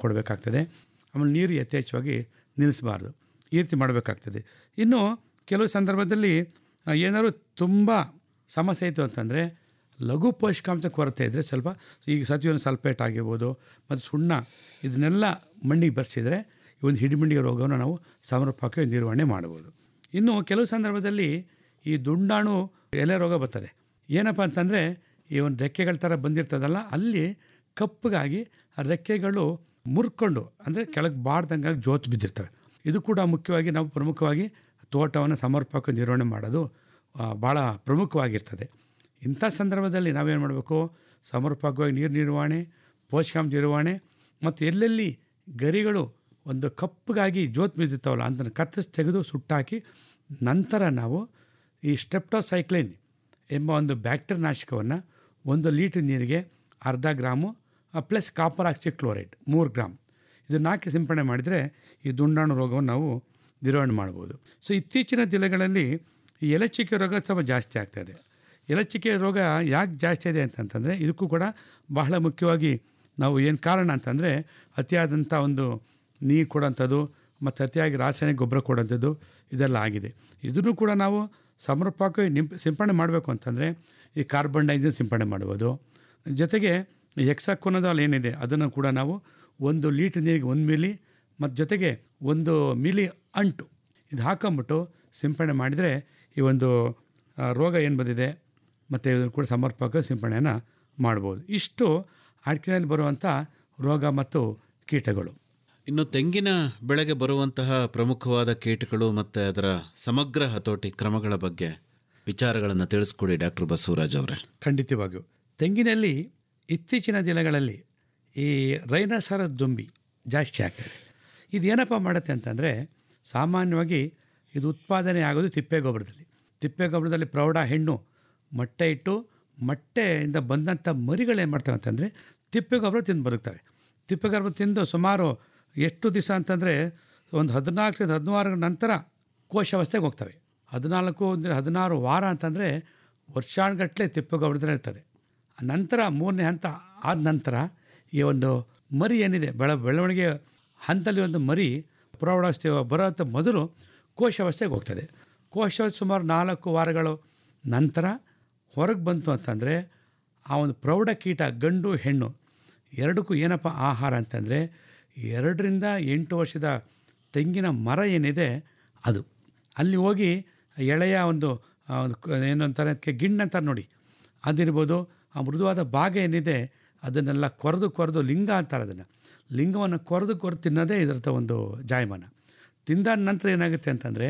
ಕೊಡಬೇಕಾಗ್ತದೆ ಆಮೇಲೆ ನೀರು ಯಥೇಚ್ಛವಾಗಿ ನಿಲ್ಲಿಸಬಾರ್ದು ಈ ರೀತಿ ಮಾಡಬೇಕಾಗ್ತದೆ ಇನ್ನು ಕೆಲವು ಸಂದರ್ಭದಲ್ಲಿ ಆ, ಏನಾದ್ರು ತುಂಬ ಸಮಸ್ಯೆ ಇತ್ತು ಅಂತಂದರೆ ಲಘು ಪೋಷಕಾಂಶ ಕೊರತೆ ಇದ್ದರೆ ಸ್ವಲ್ಪ ಈಗ ಸತ್ಯವನ್ನು ಸಲ್ಫೇಟ್ ಆಗಿರ್ಬೋದು ಮತ್ತು ಸುಣ್ಣ ಇದನ್ನೆಲ್ಲ ಮಣ್ಣಿಗೆ ಬೆರೆಸಿದರೆ ಈ ಒಂದು ಹಿಡಿಮಿಂಡಿಗೆ ರೋಗವನ್ನು ನಾವು ಸಮರ್ಪಕವಾಗಿ ನಿರ್ವಹಣೆ ಮಾಡ್ಬೋದು ಇನ್ನು ಕೆಲವು ಸಂದರ್ಭದಲ್ಲಿ ಈ ದುಂಡಾಣು ಎಲೆ ರೋಗ ಬರ್ತದೆ ಏನಪ್ಪ ಅಂತಂದರೆ ಈ ಒಂದು ರೆಕ್ಕೆಗಳ ಥರ ಬಂದಿರ್ತದಲ್ಲ ಅಲ್ಲಿ ಕಪ್ಪಗಾಗಿ ಆ ರೆಕ್ಕೆಗಳು ಮುರ್ಕೊಂಡು ಅಂದರೆ ಕೆಳಗೆ ಬಾಡ್ದಂಗಾಗಿ ಜೋತು ಬಿದ್ದಿರ್ತವೆ ಇದು ಕೂಡ ಮುಖ್ಯವಾಗಿ ನಾವು ಪ್ರಮುಖವಾಗಿ ತೋಟವನ್ನು ಸಮರ್ಪಕ ನಿರ್ವಹಣೆ ಮಾಡೋದು ಆ, ಭಾಳ ಪ್ರಮುಖವಾಗಿರ್ತದೆ ಇಂಥ ಸಂದರ್ಭದಲ್ಲಿ ನಾವೇನು ಮಾಡಬೇಕು ಸಮರ್ಪಕವಾಗಿ ನೀರು ನಿರ್ವಹಣೆ ಪೋಷಕಾಂಶ ನಿರ್ವಹಣೆ ಮತ್ತು ಎಲ್ಲೆಲ್ಲಿ ಗರಿಗಳು ಒಂದು ಕಪ್ಪಗಾಗಿ ಜೋತ್ ಬಿದ್ದಿರ್ತಾವಲ್ಲ ಅದನ್ನು ಕತ್ತರಿಸಿ ತೆಗೆದು ಸುಟ್ಟಾಕಿ ನಂತರ ನಾವು ಈ ಸ್ಟೆಪ್ಟೋಸೈಕ್ಲಿನ್ ಎಂಬ ಒಂದು ಬ್ಯಾಕ್ಟೀರಿಯಾ ನಾಶಕವನ್ನು ಒಂದು ಲೀಟ್ರ್ ನೀರಿಗೆ ಅರ್ಧ ಗ್ರಾಮು ಪ್ಲಸ್ ಕಾಪರ್ ಆಕ್ಸಿಕ್ಲೋರೈಡ್ ಮೂರು ಗ್ರಾಮ್ ಇದನ್ನು ಹಾಕಿ ಸಿಂಪಡಣೆ ಮಾಡಿದರೆ ಈ ದುಂಡಾಣು ರೋಗವನ್ನು ನಾವು ನಿರ್ವಹಣೆ ಮಾಡ್ಬೋದು ಸೊ ಇತ್ತೀಚಿನ ದಿನಗಳಲ್ಲಿ ಈ ಎಲೆಚುಕ್ಕೆ ರೋಗ ಸ್ವಲ್ಪ ಜಾಸ್ತಿ ಆಗ್ತಾಯಿದೆ ಎಲೆಚುಕ್ಕೆ ರೋಗ ಯಾಕೆ ಜಾಸ್ತಿ ಇದೆ ಅಂತಂತಂದರೆ ಇದಕ್ಕೂ ಕೂಡ ಬಹಳ ಮುಖ್ಯವಾಗಿ ನಾವು ಏನು ಕಾರಣ ಅಂತಂದರೆ ಅತಿಯಾದಂಥ ಒಂದು ನೀರು ಕೊಡೋಂಥದ್ದು ಮತ್ತು ಅತಿಯಾಗಿ ರಾಸಾಯನಿಕ ಗೊಬ್ಬರ ಕೊಡೋಂಥದ್ದು ಇದೆಲ್ಲ ಆಗಿದೆ ಇದನ್ನು ಕೂಡ ನಾವು ಸಮರ್ಪಕವಾಗಿ ನಿಂಪ್ ಸಿಂಪಡಣೆ ಮಾಡಬೇಕು ಅಂತಂದರೆ ಈ ಕಾರ್ಬನ್ ಡೈಆಕ್ಸೈಡ್ ಸಿಂಪಡಣೆ ಮಾಡ್ಬೋದು ಜೊತೆಗೆ ಎಕ್ಸಾಕೋನದಾಲ್ ಏನಿದೆ ಅದನ್ನು ಕೂಡ ನಾವು ಒಂದು ಲೀಟ್ರ್ ನೀರಿಗೆ ಒಂದು ಮಿಲಿ ಮತ್ತು ಜೊತೆಗೆ ಒಂದು ಮಿಲಿ ಅಂಟು ಇದು ಹಾಕೊಂಬಿಟ್ಟು ಸಿಂಪಡಣೆ ಮಾಡಿದರೆ ಈ ಒಂದು ಆ, ರೋಗ ಏನು ಬಂದಿದೆ ಮತ್ತು ಇದನ್ನು ಕೂಡ ಸಮರ್ಪಕ ಸಿಂಪಡಣೆಯನ್ನು ಮಾಡ್ಬೋದು ಇಷ್ಟು ಅಡಿಕೆನಲ್ಲಿ ಬರುವಂಥ ರೋಗ ಮತ್ತು ಕೀಟಗಳು ಇನ್ನು ತೆಂಗಿನ ಬೆಳೆಗೆ ಬರುವಂತಹ ಪ್ರಮುಖವಾದ ಕೀಟಗಳು ಮತ್ತು ಅದರ ಸಮಗ್ರ ಹತೋಟಿ ಕ್ರಮಗಳ ಬಗ್ಗೆ ವಿಚಾರಗಳನ್ನು ತಿಳಿಸ್ಕೊಡಿ ಡಾಕ್ಟರ್ ಬಸವರಾಜ್ ಅವರೇ ಖಂಡಿತವಾಗಿಯೂ ತೆಂಗಿನಲ್ಲಿ ಇತ್ತೀಚಿನ ದಿನಗಳಲ್ಲಿ ಈ ರೈನೋಸರಸ್ ದುಂಬಿ ಜಾಸ್ತಿ ಆಗ್ತದೆ ಇದು ಏನಪ್ಪ ಮಾಡುತ್ತೆ ಅಂತಂದರೆ ಸಾಮಾನ್ಯವಾಗಿ ಇದು ಉತ್ಪಾದನೆ ಆಗೋದು ತಿಪ್ಪೆ ಗೊಬ್ಬರದಲ್ಲಿ ತಿಪ್ಪೆ ಗೊಬ್ಬರದಲ್ಲಿ ಪ್ರೌಢ ಹೆಣ್ಣು ಮೊಟ್ಟೆ ಇಟ್ಟು ಮೊಟ್ಟೆಯಿಂದ ಬಂದಂಥ ಮರಿಗಳು ಏನು ಮಾಡ್ತವೆ ಅಂತಂದರೆ ತಿಪ್ಪೆ ಗೊಬ್ಬರ ತಿಂದು ಬದುಕ್ತವೆ ತಿಪ್ಪೆ ಗೊಬ್ಬರ ತಿಂದು ಸುಮಾರು ಎಷ್ಟು ದಿವಸ ಅಂತಂದರೆ ಒಂದು ಹದಿನಾಲ್ಕರಿಂದ ಹದಿನಾರು ನಂತರ ಕೋಶಾವಸ್ಥೆಗೆ ಹೋಗ್ತವೆ ಹದಿನಾಲ್ಕು ಅಂದರೆ ಹದಿನಾರು ವಾರ ಅಂತಂದರೆ ವರ್ಷಾನುಗಟ್ಟಲೆ ತಿಪ್ಪೆ ಗೊಬ್ಬರದಲ್ಲೇ ಇರ್ತದೆ ಆ ನಂತರ ಮೂರನೇ ಹಂತ ಆದ ನಂತರ ಈ ಒಂದು ಮರಿ ಏನಿದೆ ಬೆಳ ಬೆಳವಣಿಗೆ ಹಂತದಲ್ಲಿ ಒಂದು ಮರಿ ಪ್ರೌಢಾವಸ್ಥೆ ಬರೋಂಥ ಮೊದಲು ಕೋಶಾವಸ್ಥೆಗೆ ಹೋಗ್ತದೆ ಕೋಶಾವಸ್ಥೆ ಸುಮಾರು ನಾಲ್ಕು ವಾರಗಳು ನಂತರ ಹೊರಗೆ ಬಂತು ಅಂತಂದರೆ ಆ ಒಂದು ಪ್ರೌಢ ಕೀಟ ಗಂಡು ಹೆಣ್ಣು ಎರಡಕ್ಕೂ ಏನಪ್ಪ ಆಹಾರ ಅಂತಂದರೆ ಎರಡರಿಂದ ಎಂಟು ವರ್ಷದ ತೆಂಗಿನ ಮರ ಏನಿದೆ ಅದು ಅಲ್ಲಿ ಹೋಗಿ ಎಳೆಯ ಒಂದು ಆ, ಒಂದು ಕ- ಏನು ಅಂತಾರೆ ಅದಕ್ಕೆ ಗಿಣ್ಣು ಅಂತಾರೆ ನೋಡಿ ಅದಿರ್ಬೋದು ಆ ಮೃದುವಾದ ಭಾಗ ಏನಿದೆ ಅದನ್ನೆಲ್ಲ ಕೊರೆದು ಕೊರೆದು ಲಿಂಗ ಅಂತಾರೆ ಅದನ್ನು ಲಿಂಗವನ್ನು ಕೊರೆದು ಕೊರೆದು ತಿನ್ನೋದೇ ಇದರದ ಒಂದು ಜಾಯಮಾನ ತಿಂದಾದ ನಂತರ ಏನಾಗುತ್ತೆ ಅಂತಂದರೆ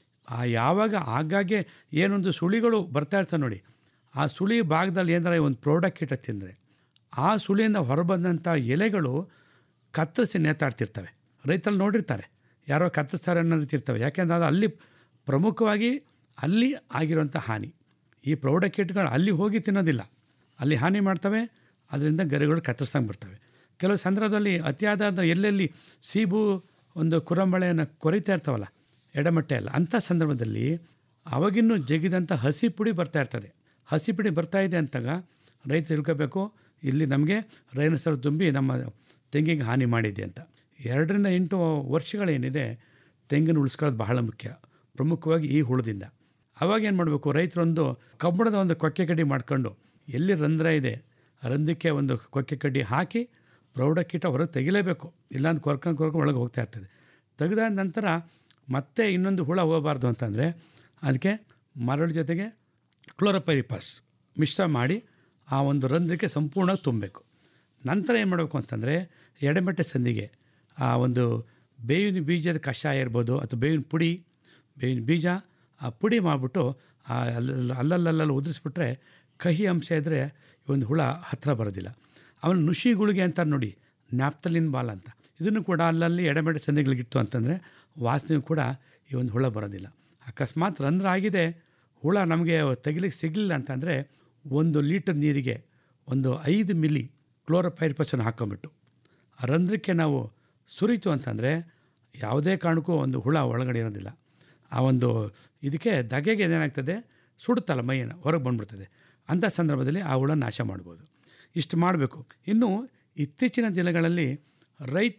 ಆ ಯಾವಾಗ ಆಗಾಗ್ಗೆ ಏನೊಂದು ಸುಳಿಗಳು ಬರ್ತಾ ಇರ್ತವೆ ನೋಡಿ ಆ ಸುಳಿ ಭಾಗದಲ್ಲಿ ಏನಾರ ಒಂದು ಪ್ರೌಢಕೀಟ ತಿಂದರೆ ಆ ಸುಳಿಯಿಂದ ಹೊರಬಂದಂಥ ಎಲೆಗಳು ಕತ್ತರಿಸಿ ನೇತಾಡ್ತಿರ್ತವೆ ರೈತರಲ್ಲಿ ನೋಡಿರ್ತಾರೆ ಯಾರೋ ಕತ್ತರಿಸ್ತಾರೆ ಅನ್ನೋ ರೀತಿ ಇರ್ತವೆ ಯಾಕೆಂದ್ರೆ ಅದು ಅಲ್ಲಿ ಪ್ರಮುಖವಾಗಿ ಅಲ್ಲಿ ಆಗಿರುವಂಥ ಹಾನಿ ಈ ಪ್ರೌಢಕೀಟಗಳು ಅಲ್ಲಿ ಹೋಗಿ ತಿನ್ನೋದಿಲ್ಲ ಅಲ್ಲಿ ಹಾನಿ ಮಾಡ್ತವೆ ಅದರಿಂದ ಗರಿಗಳು ಕತ್ತರಿಸಂಗೆ ಬರ್ತವೆ ಕೆಲವು ಸಂದರ್ಭದಲ್ಲಿ ಅತಿಯಾದ ಎಲ್ಲೆಲ್ಲಿ ಸೀಬು ಒಂದು ಕುರಂಬಳೆಯನ್ನು ಕೊರಿತಾ ಇರ್ತಾವಲ್ಲ ಎಡಮಟ್ಟೆ ಅಲ್ಲ ಅಂಥ ಸಂದರ್ಭದಲ್ಲಿ ಅವಾಗಿನ್ನೂ ಜಗಿದಂಥ ಹಸಿ ಪುಡಿ ಬರ್ತಾ ಇರ್ತದೆ ಹಸಿ ಪುಡಿ ಬರ್ತಾ ಇದೆ ಅಂತಾಗ ರೈತ ತಿಳ್ಕೋಬೇಕು ಇಲ್ಲಿ ನಮಗೆ ರೈನಸರ್ ತುಂಬಿ ನಮ್ಮ ತೆಂಗಿಗೆ ಹಾನಿ ಮಾಡಿದೆ ಅಂತ ಎರಡರಿಂದ ಎಂಟು ವರ್ಷಗಳೇನಿದೆ ತೆಂಗಿನ ಉಳಿಸ್ಕೊಳ್ಳೋದು ಬಹಳ ಮುಖ್ಯ ಪ್ರಮುಖವಾಗಿ ಈ ಹುಳದಿಂದ ಅವಾಗ ಏನು ಮಾಡಬೇಕು ರೈತರೊಂದು ಕಬ್ಬಣದ ಒಂದು ಕೊಕ್ಕೆ ಕಡ್ಡಿ ಮಾಡ್ಕೊಂಡು ಎಲ್ಲಿ ರಂಧ್ರ ಇದೆ ಆ ರಂಧ್ರಕ್ಕೆ ಒಂದು ಕೊಕ್ಕೆ ಕಡ್ಡಿ ಹಾಕಿ ಪ್ರೌಢಕೀಟ ಹೊರಗೆ ತೆಗಿಲೇಬೇಕು ಇಲ್ಲಾಂದ್ರೆ ಕೊರ್ಕೊಂಡು ಕೊರ್ಕೊಂಡು ಒಳಗೆ ಹೋಗ್ತಾ ಇರ್ತದೆ ತೆಗೆದಾದ ನಂತರ ಮತ್ತೆ ಇನ್ನೊಂದು ಹುಳ ಹೋಗಬಾರ್ದು ಅಂತಂದರೆ ಅದಕ್ಕೆ ಮರಳು ಜೊತೆಗೆ ಕ್ಲೋರೋಪೈರಿಪಾಸ್ ಮಿಶ್ರ ಮಾಡಿ ಆ ಒಂದು ರಂಧ್ರಕ್ಕೆ ಸಂಪೂರ್ಣ ತುಂಬಬೇಕು ನಂತರ ಏನು ಮಾಡಬೇಕು ಅಂತಂದರೆ ಎಡೆಮೆಟ್ಟೆ ಸಂದಿಗೆ ಆ ಒಂದು ಬೇವಿನ ಬೀಜದ ಕಷಾಯ ಇರ್ಬೋದು ಅಥವಾ ಬೇವಿನ ಪುಡಿ ಬೇವಿನ ಬೀಜ ಆ ಪುಡಿ ಮಾಡಿಬಿಟ್ಟು ಆ ಅಲ್ಲ ಅಲ್ಲಲ್ಲಲ್ಲಿ ಉದುರಿಸ್ಬಿಟ್ರೆ ಕಹಿ ಅಂಶ ಇದ್ದರೆ ಈ ಒಂದು ಹುಳ ಹತ್ತಿರ ಬರೋದಿಲ್ಲ ಆಮೇಲೆ ನುಷಿ ಗುಳಿಗೆ ಅಂತಾರೆ ನೋಡಿ ನ್ಯಾಪ್ತಲಿನ್ ಬಾಲ್ ಅಂತ ಇದನ್ನು ಕೂಡ ಅಲ್ಲಲ್ಲಿ ಎಡೆಮೆಡೆ ಸಂದಿಗಳಿಗಿತ್ತು ಅಂತಂದರೆ ವಾಸನೆ ಕೂಡ ಈ ಒಂದು ಹುಳ ಬರೋದಿಲ್ಲ ಅಕಸ್ಮಾತ್ ರಂಧ್ರ ಆಗಿದೆ ಹುಳ ನಮಗೆ ತೆಗಿಲಿಕ್ಕೆ ಸಿಗಲಿಲ್ಲ ಅಂತಂದರೆ ಒಂದು ಲೀಟರ್ ನೀರಿಗೆ ಒಂದು ಐದು ಮಿಲಿ ಕ್ಲೋರೋಪೈರಿಪಸನ್ನು ಹಾಕೊಂಬಿಟ್ಟು ಆ ರಂಧ್ರಕ್ಕೆ ನಾವು ಸುರಿತು ಅಂತಂದರೆ ಯಾವುದೇ ಕಾರಣಕ್ಕೂ ಒಂದು ಹುಳ ಒಳಗಡೆ ಇರೋದಿಲ್ಲ ಆ ಒಂದು ಇದಕ್ಕೆ ದಗೆಗೆ ಏನಾಗ್ತದೆ ಸುಡುತ್ತಲ್ಲ ಮೈಯನ್ನು ಹೊರಗೆ ಬಂದ್ಬಿಡ್ತದೆ ಅಂಥ ಸಂದರ್ಭದಲ್ಲಿ ಆ ಹುಳ ನಾಶ ಮಾಡ್ಬೋದು ಇಷ್ಟು ಮಾಡಬೇಕು ಇನ್ನು ಇತ್ತೀಚಿನ ದಿನಗಳಲ್ಲಿ ರೈತ